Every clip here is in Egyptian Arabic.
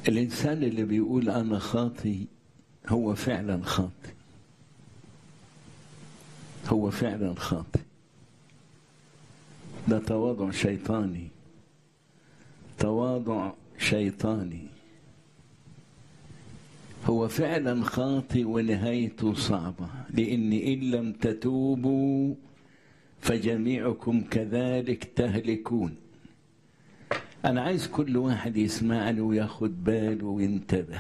الإنسان اللي بيقول أنا خاطي هو فعلا خاطي هو فعلا خاطي ده تواضع شيطاني تواضع شيطاني هو فعلا خاطي ونهايته صعبة لأن إن لم تتوبوا فجميعكم كذلك تهلكون أنا عايز كل واحد يسمعني وياخد باله وينتبه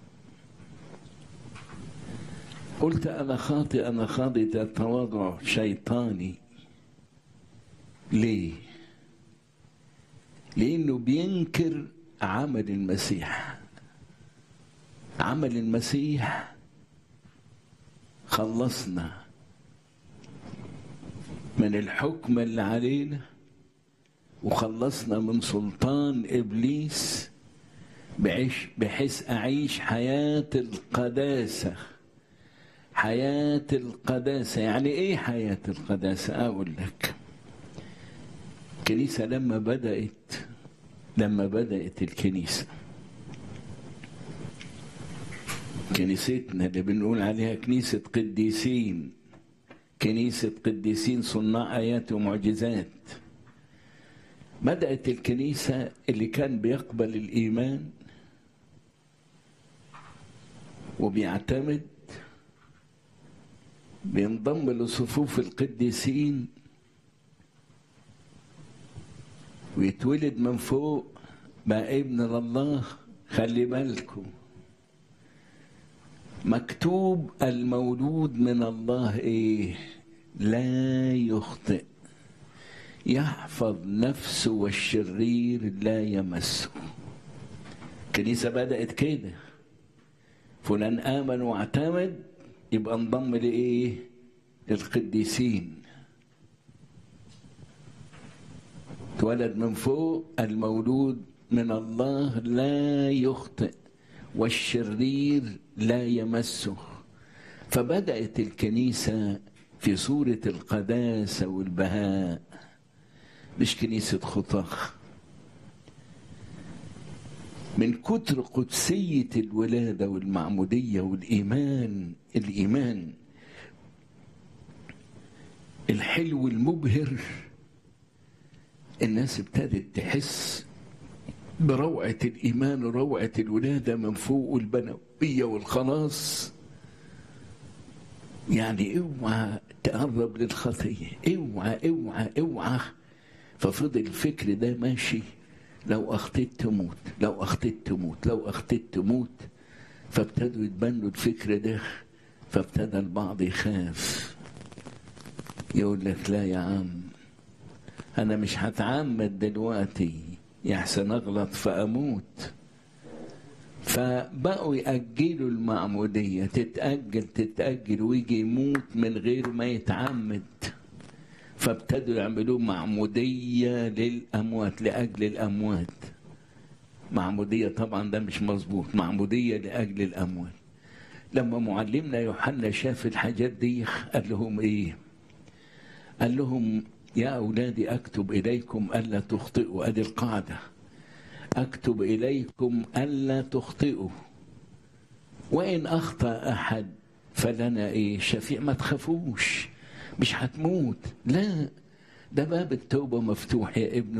قلت أنا خاطئ أنا خاطئ ده تواضع شيطاني ليه؟ لأنه بينكر عمل المسيح عمل المسيح خلصنا من الحكم اللي علينا وخلصنا من سلطان ابليس بعيش بحيث اعيش حياه القداسه حياه القداسه يعني ايه حياه القداسه اقول لك الكنيسه لما بدات لما بدات الكنيسه كنيستنا اللي بنقول عليها كنيسه قديسين كنيسه قديسين صناع ايات ومعجزات بدأت الكنيسة اللي كان بيقبل الإيمان وبيعتمد بينضم لصفوف القديسين ويتولد من فوق بقى ابن الله خلي بالكم مكتوب المولود من الله ايه لا يخطئ يحفظ نفسه والشرير لا يمسه الكنيسة بدأت كده فلان آمن واعتمد يبقى انضم لإيه للقديسين اتولد من فوق المولود من الله لا يخطئ والشرير لا يمسه فبدأت الكنيسة في صورة القداسة والبهاء مش كنيسة خطاخ من كتر قدسية الولادة والمعمودية والإيمان الإيمان الحلو المبهر الناس ابتدت تحس بروعة الإيمان وروعة الولادة من فوق البنوية والخلاص يعني اوعى تقرب للخطية اوعى اوعى اوعى ففضل الفكر ده ماشي لو اخطيت تموت لو اخطيت تموت لو اخطيت تموت فابتدوا يتبنوا الفكر ده فابتدى البعض يخاف يقول لك لا يا عم انا مش هتعمد دلوقتي يحسن اغلط فاموت فبقوا يأجلوا المعمودية تتأجل تتأجل ويجي يموت من غير ما يتعمد فابتدوا يعملوا معمودية للأموات لأجل الأموات معمودية طبعا ده مش مظبوط معمودية لأجل الأموات لما معلمنا يوحنا شاف الحاجات دي قال لهم إيه قال لهم يا أولادي أكتب إليكم ألا تخطئوا أدي القاعدة أكتب إليكم ألا تخطئوا وإن أخطأ أحد فلنا إيه شفيع ما تخافوش مش هتموت لا ده باب التوبة مفتوح يا ابن